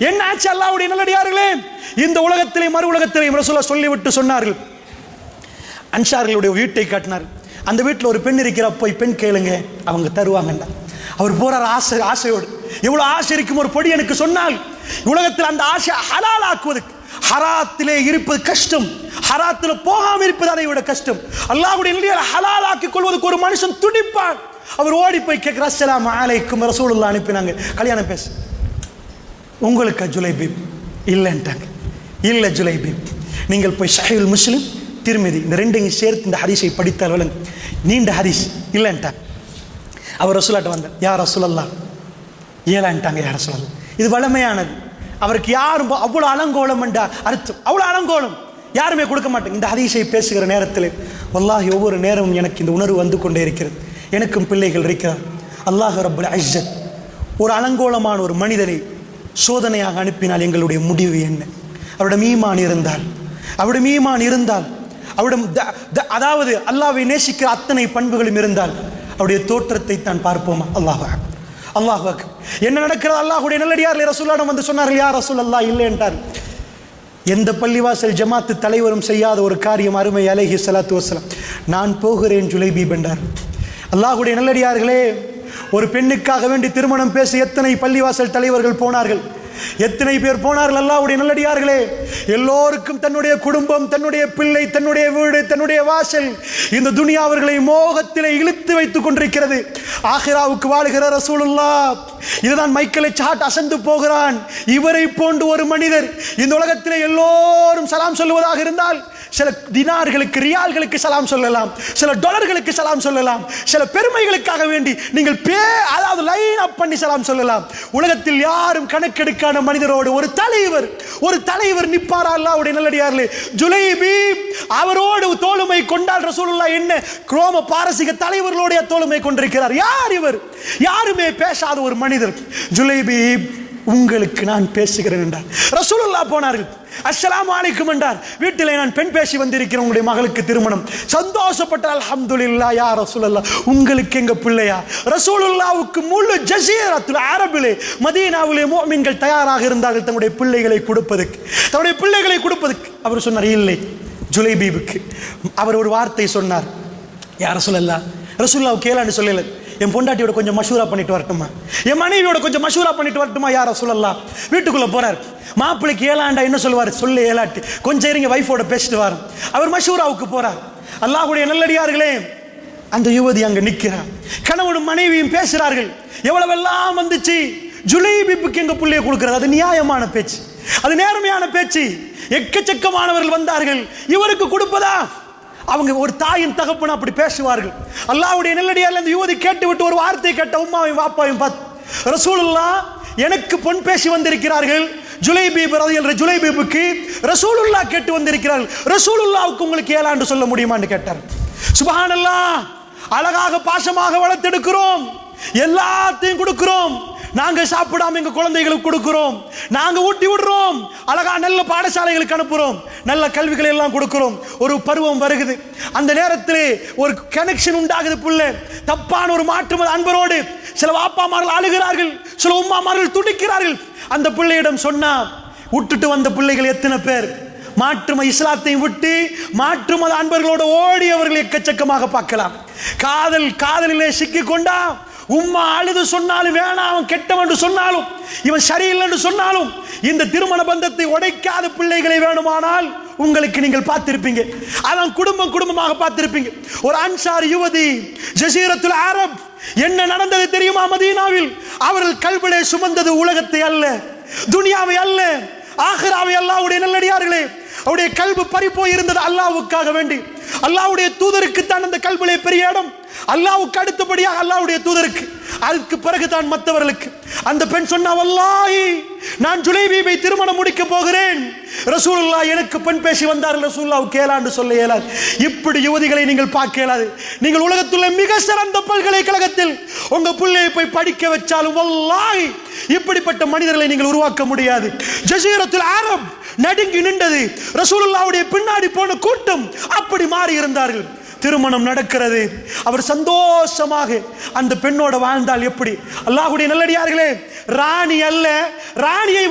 என்ன ஆச்சு அல்லாஹ்வுடைய நல்லடியார்களே இந்த உலகத்திலே மறு உலகத்திலே ரசூலா சொல்லிவிட்டு சொன்னார்கள் அன்சார்களுடைய வீட்டை காட்டினார் அந்த வீட்டில் ஒரு பெண் இருக்கிற போய் பெண் கேளுங்க அவங்க தருவாங்கண்டா அவர் போறார் ஆசை ஆசையோடு எவ்வளவு ஆசை இருக்கும் ஒரு பொடி எனக்கு சொன்னால் உலகத்தில் அந்த ஆசை ஹலால் ஆக்குவதற்கு ஹராத்திலே இருப்பது கஷ்டம் ஹராத்தில் போகாம இருப்பது அதை விட கஷ்டம் அல்லாஹ்வுடைய நிலையில் ஹலால் ஆக்கிக் கொள்வதற்கு ஒரு மனுஷன் துடிப்பான் அவர் ஓடி போய் கேட்கிற அஸ்ஸலாமு அலைக்கும் ரசூலுல்லாஹ் அனுப்பினாங்க கல்யாணம் பேசு உங்களுக்கு ஜுலைபீப் இல்லைன்ட்டாங்க இல்லை ஜுலைபீப் நீங்கள் போய் ஷஹீல் முஸ்லிம் திருமதி இந்த ரெண்டையும் சேர்த்து இந்த ஹதீஸை படித்தால் விளங்கு நீண்ட ஹதீஸ் இல்லைன்ட்டாங்க அவர் ரசூலாட்ட வந்தார் யார் ரசூலல்லா ஏழான்ட்டாங்க யார் ரசூலல்லா இது வளமையானது அவருக்கு யாரும் ப- அவ்வளோ அலங்கோலம் என்ற அர்த்தம் அவ்வளோ அலங்கோலம் யாருமே கொடுக்க மாட்டாங்க இந்த ஹதீஸை பேசுகிற நேரத்தில் வல்லாஹி ஒவ்வொரு நேரமும் எனக்கு இந்த உணர்வு வந்து கொண்டே இருக்கிறது எனக்கும் பிள்ளைகள் இருக்கிறார் அல்லாஹ் ரப்புல் அஜ்ஜத் ஒரு அலங்கோலமான ஒரு மனிதனை சோதனையாக அனுப்பினால் எங்களுடைய முடிவு என்ன அவரிடம் ஈமான் இருந்தால் அவரிடம் ஈமான் இருந்தால் அவரிடம் த- த- அதாவது அல்லாஹ்வை நேசிக்கிற அத்தனை பண்புகளும் இருந்தால் அவருடைய தோற்றத்தை தான் பார்ப்போமா அல்லாஹ் அல்லாஹ் என்ன நடக்கிறது அல்லாஹ்வுடைய நல்லடியார் ரசூலாடம் வந்து சொன்னார்கள் யார் ரசூல் அல்லாஹ் இல்லை என்றார் எந்த பள்ளிவாசல் ஜமாத்து தலைவரும் செய்யாத ஒரு காரியம் அருமை அலைஹி ஸலாத்து வஸலாம் நான் போகிறேன் ஜுலைபீப் என்றார் அல்லாஹ்வுடைய நல்லடியார்களே ஒரு பெண்ணுக்காக வேண்டி திருமணம் பேச எத்தனை பள்ளிவாசல் தலைவர்கள் போனார்கள் எத்தனை பேர் போனார்கள் அல்லாஹ்வுடைய நல்லடியார்களே எல்லோருக்கும் தன்னுடைய குடும்பம் தன்னுடைய பிள்ளை தன்னுடைய வீடு தன்னுடைய வாசல் இந்த துனியா அவர்களை மோகத்திலே இழுத்து வைத்துக் கொண்டிருக்கிறது ஆஹிராவுக்கு வாழுகிற ரசூலுல்லாஹ் இதுதான் மைக்கேலை சாட் அசந்து போகிறான் இவரை போன்று ஒரு மனிதர் இந்த உலகத்திலே எல்லோரும் சலாம் சொல்லுவதாக இருந்தால் சில தினார்களுக்கு ரியால்களுக்கு சலாம் சொல்லலாம் சில டாலர்களுக்கு சலாம் சொல்லலாம் சில பெருமைகளுக்காக வேண்டி நீங்கள் பே அதாவது லைன் அப் பண்ணி சலாம் சொல்லலாம் உலகத்தில் யாரும் கணக்கெடுக்கான மனிதரோடு ஒரு தலைவர் ஒரு தலைவர் நிப்பாரா அல்லாவுடைய நல்லடியார்களே ஜுலைபி அவரோடு தோளுமை கொண்டால் ரசூலுல்லா என்ன குரோம பாரசீக தலைவர்களுடைய தோளுமை கொண்டிருக்கிறார் யார் இவர் யாருமே பேசாத ஒரு மனிதர் ஜுலைபி உங்களுக்கு நான் பேசுகிறேன் என்றார் ரசூலுல்லா போனார்கள் அஸ்ஸலாமு அலைக்கும் என்றார் வீட்டிலே நான் பெண் பேசி வந்திருக்கிறேன் உங்களுடைய மகளுக்கு திருமணம் சந்தோஷப்பட்ட அல்ஹம்துலில்லா யா ரசூலுல்லா உங்களுக்கு எங்க பிள்ளையா ரசூலுல்லாவுக்கு முழு ஜசீரத்துல் அரபிலே மதீனாவிலே முஃமின்கள் தயாராக இருந்தார்கள் தங்களுடைய பிள்ளைகளை கொடுப்பதற்கு தன்னுடைய பிள்ளைகளை கொடுப்பதற்கு அவர் சொன்னார் இல்லை ஜுலைபீபுக்கு அவர் ஒரு வார்த்தை சொன்னார் யார் ரசூலல்லா ரசூல்லாவுக்கு கேளான்னு சொல்லல என் பொண்டாட்டியோட கொஞ்சம் மஷூரா பண்ணிட்டு வரட்டுமா என் மனைவியோட கொஞ்சம் மஷூரா பண்ணிட்டு வரட்டுமா யார் ரசூலல்லா வீட்டுக்குள்ள போறார் மாப்பிள்ளைக்கு ஏழாண்டா என்ன சொல்லுவார் சொல்லு ஏழாட்டு கொஞ்சம் இருங்க வைஃபோட பேசிட்டு வாரம் அவர் மஷூராவுக்கு போறார் அல்லாஹ்வுடைய நல்லடியார்களே அந்த யுவதி அங்க நிக்கிறார் கணவனும் மனைவியும் பேசுறார்கள் எவ்வளவெல்லாம் வந்துச்சு ஜுலைபிப்புக்கு எங்க புள்ளைய கொடுக்கிறது அது நியாயமான பேச்சு அது நேர்மையான பேச்சு எக்கச்சக்கமானவர்கள் வந்தார்கள் இவருக்கு கொடுப்பதா அவங்க ஒரு தாயின் தகப்பன் அப்படி பேசுவார்கள் அல்லாஹ்வுடைய நெல்லடியால் அந்த யுவதி கேட்டு விட்டு ஒரு வார்த்தை கேட்ட உம்மாவையும் வாப்பாவையும் பார்த்து ரசூலுல்லா எனக்கு பொன் பேசி வந்திருக்கிறார்கள் ஜுலைபீப் ரதியல் ஜுலைபீபுக்கு ரசூலுல்லா கேட்டு வந்திருக்கிறார்கள் ரசூலுல்லாவுக்கு உங்களுக்கு ஏழாண்டு சொல்ல முடியுமான்னு கேட்டார் சுபஹானல்லாஹ் அழகாக பாசமாக வளர்த்தெடுக்கிறோம் எல்லாத்தையும் கொடுக்கிறோம் நாங்க சாப்பிடாம எங்க குழந்தைகளுக்கு கொடுக்கிறோம் நாங்க ஊட்டி விடுறோம் அழகா நல்ல பாடசாலைகளுக்கு அனுப்புறோம் நல்ல கல்விகளை எல்லாம் கொடுக்கிறோம் ஒரு பருவம் வருகுது அந்த நேரத்திலே ஒரு கனெக்ஷன் உண்டாகுது புள்ள தப்பான ஒரு மாற்று அன்பரோடு சில வாப்பாமார்கள் அழுகிறார்கள் சில உம்மாமார்கள் துடிக்கிறார்கள் அந்த பிள்ளையிடம் சொன்னா விட்டுட்டு வந்த பிள்ளைகள் எத்தனை பேர் மாற்றும இஸ்லாத்தையும் விட்டு மாற்று மத அன்பர்களோடு ஓடியவர்கள் எக்கச்சக்கமாக பார்க்கலாம் காதல் காதலிலே சிக்கி கொண்டா உம்மா அழுது சொன்னாலும் வேணாம் அவன் கெட்டவன் என்று சொன்னாலும் இவன் சரியில்லை என்று சொன்னாலும் இந்த திருமண பந்தத்தை உடைக்காத பிள்ளைகளை வேணுமானால் உங்களுக்கு நீங்கள் பார்த்திருப்பீங்க அதான் குடும்பம் குடும்பமாக பார்த்திருப்பீங்க ஒரு அன்சார் யுவதி ஜசீரத்துல் அரப் என்ன நடந்தது தெரியுமா மதீனாவில் அவர்கள் கல்விலே சுமந்தது உலகத்தை அல்ல துனியாவை அல்ல ஆஹிராவை அல்லாஹ்வுடைய நல்லடியார்களே அவருடைய கல்வி பறி போய் இருந்தது அல்லாஹ்வுக்காக வேண்டி அல்லாஹ்வுடைய தூதருக்கு தான் அந்த கல்விலே பெரிய இடம் அல்லாஹ்வுக்கு அடுத்தபடியாக அல்லாஹ்வுடைய தூதருக்கு அதுக்கு பிறகு தான் மற்றவர்களுக்கு அந்த பெண் சொன்னா வல்லாஹி நான் ஜுலைபீபை திருமணம் முடிக்க போகிறேன் ரசூலுல்லாஹ் எனக்கு பெண் பேசி வந்தார் ரசூலுல்லாஹ் கேளான்னு சொல்ல இயலாது இப்படி யுவதிகளை நீங்கள் பார்க்க இயலாது நீங்கள் உலகத்துள்ள மிக சிறந்த பல்கலைக்கழகத்தில் உங்க பிள்ளையை போய் படிக்க வச்சாலும் வல்லாஹி இப்படிப்பட்ட மனிதர்களை நீங்கள் உருவாக்க முடியாது ஜசீரத்தில் அரப் நடுங்கி நின்றது ரசூலுல்லாவுடைய பின்னாடி போன கூட்டம் அப்படி மாறி இருந்தார்கள் திருமணம் நடக்கிறது அவர் சந்தோஷமாக அந்த பெண்ணோட வாழ்ந்தால் எப்படி அல்லாஹ்வுடைய நல்லடியார்களே ராணி அல்ல ராணியை